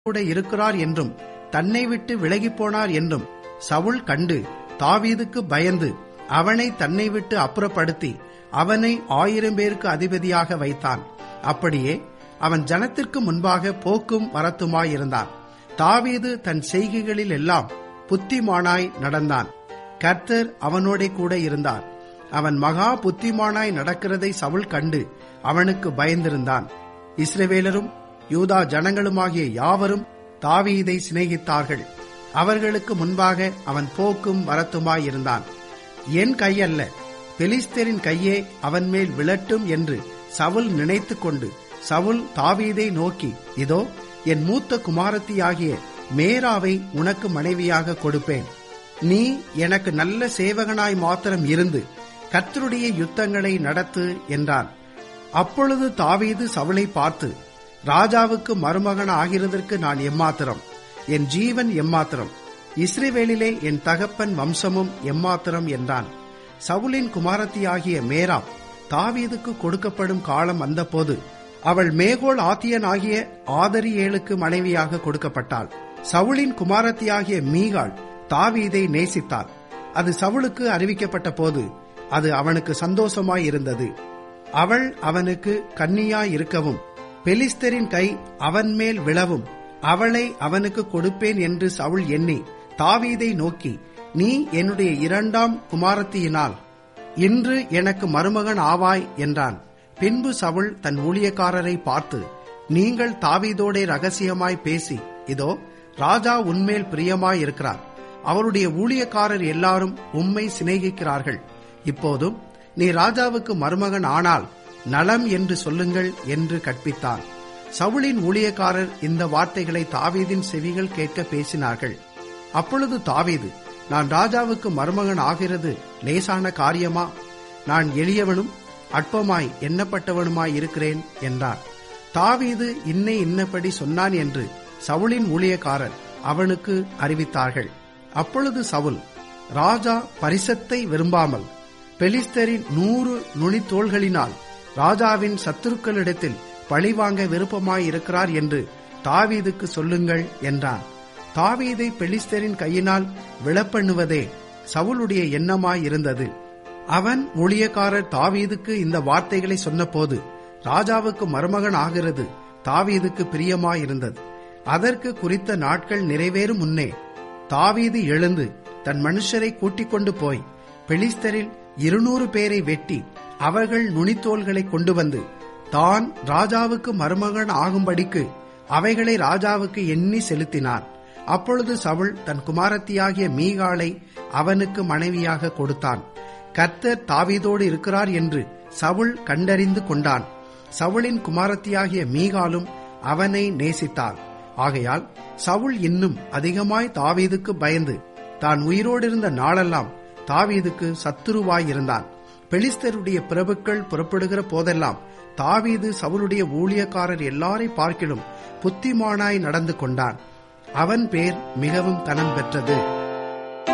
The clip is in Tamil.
கூட இருக்கிறார் என்றும் தன்னை விட்டு விலகிப் போனார் என்றும் சவுல் கண்டு தாவீதுக்கு பயந்து அவனை தன்னை விட்டு அப்புறப்படுத்தி அவனை ஆயிரம் பேருக்கு அதிபதியாக வைத்தான் அப்படியே அவன் ஜனத்திற்கு முன்பாக போக்கும் வரத்துமாயிருந்தான் தாவீது தன் செய்கைகளில் எல்லாம் புத்திமானாய் நடந்தான் கர்த்தர் அவனோட கூட இருந்தார் அவன் மகா புத்திமானாய் நடக்கிறதை சவுல் கண்டு அவனுக்கு பயந்திருந்தான் இஸ்ரவேலரும் யூதா ஜனங்களுமாகிய யாவரும் தாவீதை சிநேகித்தார்கள் அவர்களுக்கு முன்பாக அவன் போக்கும் வரத்துமாயிருந்தான் என் கையல்ல பெலிஸ்தரின் கையே அவன் மேல் விழட்டும் என்று சவுல் நினைத்து கொண்டு சவுல் தாவீதை நோக்கி இதோ என் மூத்த குமாரத்தியாகிய மேராவை உனக்கு மனைவியாக கொடுப்பேன் நீ எனக்கு நல்ல சேவகனாய் மாத்திரம் இருந்து கர்த்தருடைய யுத்தங்களை நடத்து என்றான் அப்பொழுது தாவீது சவுளை பார்த்து ராஜாவுக்கு மருமகன் ஆகிறதற்கு நான் எம்மாத்திரம் என் ஜீவன் எம்மாத்திரம் இஸ்ரேவேலிலே என் தகப்பன் வம்சமும் எம்மாத்திரம் என்றான் சவுலின் குமாரத்தியாகிய மேரா தாவீதுக்கு கொடுக்கப்படும் காலம் வந்தபோது அவள் மேகோல் ஆத்தியன் ஆகிய ஆதரியேலுக்கு மனைவியாக கொடுக்கப்பட்டாள் சவுலின் குமாரத்தியாகிய மீகாள் தாவீதை நேசித்தாள் அது சவுலுக்கு அறிவிக்கப்பட்ட போது அது அவனுக்கு சந்தோஷமாய் இருந்தது அவள் அவனுக்கு கன்னியாய் இருக்கவும் பெலிஸ்தரின் கை அவன் மேல் விழவும் அவளை அவனுக்கு கொடுப்பேன் என்று சவுல் எண்ணி தாவீதை நோக்கி நீ என்னுடைய இரண்டாம் குமாரத்தியினால் இன்று எனக்கு மருமகன் ஆவாய் என்றான் பின்பு சவுல் தன் ஊழியக்காரரை பார்த்து நீங்கள் தாவீதோடே ரகசியமாய் பேசி இதோ ராஜா உன்மேல் பிரியமாய் இருக்கிறார் அவருடைய ஊழியக்காரர் எல்லாரும் உம்மை சிநேகிக்கிறார்கள் இப்போதும் நீ ராஜாவுக்கு மருமகன் ஆனால் நலம் என்று சொல்லுங்கள் என்று கற்பித்தான் சவுளின் ஊழியக்காரர் இந்த வார்த்தைகளை தாவீதின் செவிகள் கேட்க பேசினார்கள் அப்பொழுது தாவீது நான் ராஜாவுக்கு மருமகன் ஆகிறது லேசான காரியமா நான் எளியவனும் அற்பமாய் எண்ணப்பட்டவனுமாய் இருக்கிறேன் என்றார் தாவீது இன்னே இன்னபடி சொன்னான் என்று சவுளின் ஊழியக்காரர் அவனுக்கு அறிவித்தார்கள் அப்பொழுது சவுல் ராஜா பரிசத்தை விரும்பாமல் பெலிஸ்தரின் நூறு நுனித்தோள்களினால் ராஜாவின் சத்துருக்களிடத்தில் பழிவாங்க விருப்பமாய் இருக்கிறார் என்று தாவீதுக்கு சொல்லுங்கள் என்றான் தாவீதை பெலிஸ்தரின் கையினால் விழப்பண்ணுவதே சவுளுடைய எண்ணமாய் இருந்தது அவன் ஊழியக்காரர் தாவீதுக்கு இந்த வார்த்தைகளை சொன்னபோது ராஜாவுக்கு மருமகன் ஆகிறது தாவீதுக்கு பிரியமாயிருந்தது அதற்கு குறித்த நாட்கள் நிறைவேறும் முன்னே தாவீது எழுந்து தன் மனுஷரை கூட்டிக் கொண்டு போய் பெலிஸ்தரில் இருநூறு பேரை வெட்டி அவர்கள் நுனித்தோள்களை கொண்டு வந்து தான் ராஜாவுக்கு மருமகன் ஆகும்படிக்கு அவைகளை ராஜாவுக்கு எண்ணி செலுத்தினான் அப்பொழுது சவுல் தன் குமாரத்தியாகிய மீகாளை அவனுக்கு மனைவியாக கொடுத்தான் கர்த்தர் தாவீதோடு இருக்கிறார் என்று சவுல் கண்டறிந்து கொண்டான் சவுளின் குமாரத்தியாகிய மீகாலும் அவனை நேசித்தாள் ஆகையால் சவுல் இன்னும் அதிகமாய் தாவீதுக்கு பயந்து தான் உயிரோடு இருந்த நாளெல்லாம் தாவீதுக்கு சத்துருவாயிருந்தான் பெலிஸ்தருடைய பிரபுக்கள் புறப்படுகிற போதெல்லாம் தாவீது சவுளுடைய ஊழியக்காரர் எல்லாரை பார்க்கிலும் புத்திமானாய் நடந்து கொண்டான் அவன் பேர் மிகவும் கனம் பெற்றது